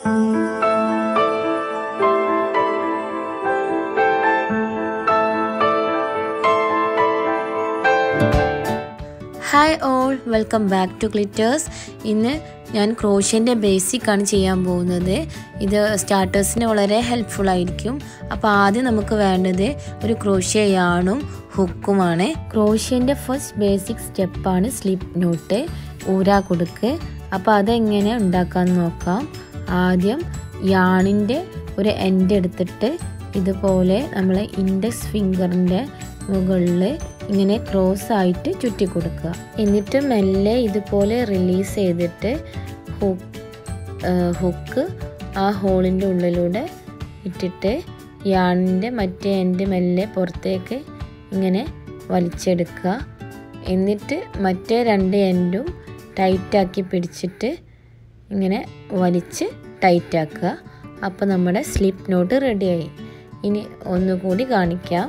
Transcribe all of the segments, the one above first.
hi all welcome back to glitters ഇന്ന് ഞാൻ ക്രോഷ്യൻ്റെ basic ആണ് ചെയ്യാൻ പോകുന്നത് ഇത് സ്റ്റാർട്ടേഴ്സിന് വളരെ ഹെൽപ്ഫുൾ ആയിരിക്കും അപ്പോൾ ആദ്യം നമുക്ക് വേണ്ടത് ഒരു ക്രോഷ്യ യാണും ഹുക്കുമാണ് ക്രോഷ്യൻ്റെ ഫസ്റ്റ് ബേസിക് സ്റ്റെപ്പാണ് സ്ലിപ്പ് നോട്ട് ഊരാ കൊടുക്ക് അപ്പോൾ അതെങ്ങനെ ഉണ്ടാക്കാമെന്ന് നോക്കാം ആദ്യം യാണിൻ്റെ ഒരു എൻഡ് എടുത്തിട്ട് ഇതുപോലെ നമ്മൾ ഇൻഡെക്സ് ഫിംഗറിൻ്റെ മുകളിൽ ഇങ്ങനെ ക്രോസ് ആയിട്ട് ചുറ്റി കൊടുക്കുക എന്നിട്ട് മെല്ലെ ഇതുപോലെ റിലീസ് ചെയ്തിട്ട് ഹുക്ക് ഹുക്ക് ആ ഹോളിൻ്റെ ഉള്ളിലൂടെ ഇട്ടിട്ട് യാണിൻ്റെ മറ്റേ എൻഡ് മെല്ലെ പുറത്തേക്ക് ഇങ്ങനെ വലിച്ചെടുക്കുക എന്നിട്ട് മറ്റേ രണ്ട് എൻഡും ടൈറ്റാക്കി പിടിച്ചിട്ട് ഇങ്ങനെ വലിച്ച് ടൈറ്റാക്കുക അപ്പോൾ നമ്മുടെ സ്ലിപ്പ് നോട്ട് റെഡിയായി ഇനി ഒന്നുകൂടി കാണിക്കാം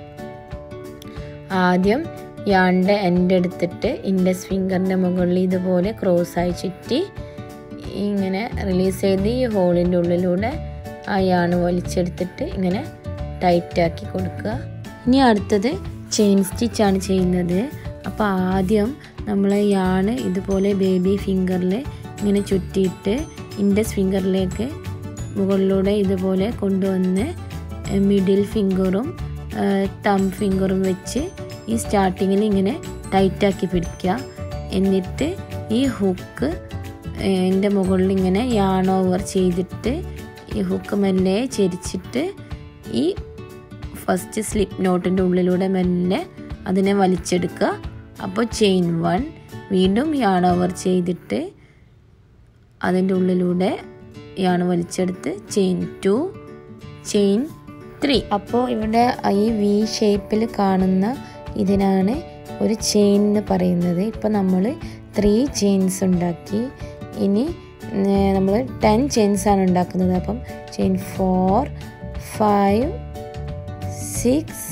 ആദ്യം യാണ്ട എൻ്റെ എടുത്തിട്ട് ഇൻഡസ് ഫിംഗറിൻ്റെ മുകളിൽ ഇതുപോലെ ക്രോസായി ചുറ്റി ഇങ്ങനെ റിലീസ് ചെയ്ത് ഈ ഹോളിൻ്റെ ഉള്ളിലൂടെ ആ യാണ് വലിച്ചെടുത്തിട്ട് ഇങ്ങനെ ടൈറ്റാക്കി കൊടുക്കുക ഇനി അടുത്തത് ചെയിൻ സ്റ്റിച്ചാണ് ചെയ്യുന്നത് അപ്പോൾ ആദ്യം നമ്മൾ യാണ് ഇതുപോലെ ബേബി ഫിംഗറിൽ ഇങ്ങനെ ചുറ്റിയിട്ട് ഇൻഡസ് ഫിംഗറിലേക്ക് മുകളിലൂടെ ഇതുപോലെ കൊണ്ടുവന്ന് മിഡിൽ ഫിംഗറും തം ഫിംഗറും വെച്ച് ഈ സ്റ്റാർട്ടിങ്ങിൽ ഇങ്ങനെ ടൈറ്റാക്കി പിടിക്കുക എന്നിട്ട് ഈ ഹുക്ക് എൻ്റെ മുകളിൽ ഇങ്ങനെ യാൺ ഓവർ ചെയ്തിട്ട് ഈ ഹുക്ക് മെല്ലെ ചെരിച്ചിട്ട് ഈ ഫസ്റ്റ് സ്ലിപ്പ് നോട്ടിൻ്റെ ഉള്ളിലൂടെ മെല്ലെ അതിനെ വലിച്ചെടുക്കുക അപ്പോൾ ചെയിൻ വൺ വീണ്ടും യാൺ ഓവർ ചെയ്തിട്ട് അതിൻ്റെ ഉള്ളിലൂടെ യാണ് വലിച്ചെടുത്ത് ചെയിൻ ടു ചെയിൻ ത്രീ അപ്പോൾ ഇവിടെ ഈ വി ഷേപ്പിൽ കാണുന്ന ഇതിനാണ് ഒരു ചെയിൻ എന്ന് പറയുന്നത് ഇപ്പോൾ നമ്മൾ ത്രീ ചെയിൻസ് ഉണ്ടാക്കി ഇനി നമ്മൾ ടെൻ ചെയിൻസ് ആണ് ഉണ്ടാക്കുന്നത് അപ്പം chain four five six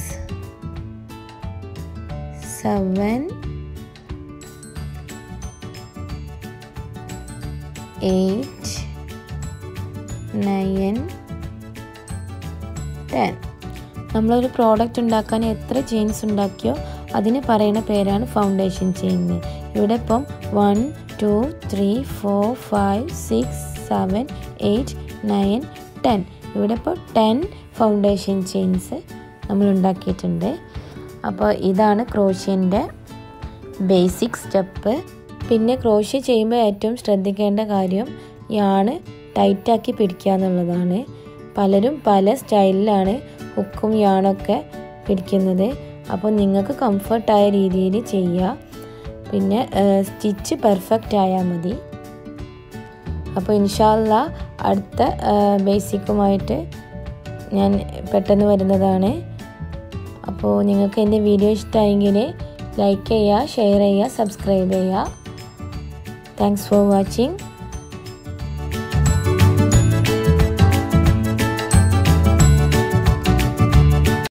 seven eight nine ten നമ്മളൊരു പ്രോഡക്റ്റ് ഉണ്ടാക്കാൻ എത്ര ചെയിൻസ് ഉണ്ടാക്കിയോ അതിന് പറയുന്ന പേരാണ് ഫൗണ്ടേഷൻ ചെയിൻ ഇവിടെ ഇപ്പം one two three four five six seven eight nine ten ഇവിടെ ഇപ്പോൾ ടെൻ ഫൗണ്ടേഷൻ ചെയിൻസ് നമ്മൾ ഉണ്ടാക്കിയിട്ടുണ്ട് അപ്പോൾ ഇതാണ് ക്രോഷ്യൻ്റെ ബേസിക് സ്റ്റെപ്പ് പിന്നെ ക്രോഷ്യ ചെയ്യുമ്പോൾ ഏറ്റവും ശ്രദ്ധിക്കേണ്ട കാര്യം യാണ് ടൈറ്റാക്കി പിടിക്കുക എന്നുള്ളതാണ് പലരും പല സ്റ്റൈലിലാണ് ഹുക്കും യാണൊക്കെ പിടിക്കുന്നത് അപ്പോൾ നിങ്ങൾക്ക് കംഫർട്ടായ രീതിയിൽ ചെയ്യുക പിന്നെ സ്റ്റിച്ച് പെർഫെക്റ്റ് ആയാൽ മതി അപ്പോൾ ഇൻഷാല്ല അടുത്ത ബേസിക്കുമായിട്ട് ഞാൻ പെട്ടെന്ന് വരുന്നതാണ് അപ്പോൾ നിങ്ങൾക്ക് എൻ്റെ വീഡിയോ ഇഷ്ടമായെങ്കിൽ ലൈക്ക് ചെയ്യുക ഷെയർ ചെയ്യുക സബ്സ്ക്രൈബ് ചെയ്യുക താങ്ക്സ് ഫോർ വാച്ചിങ്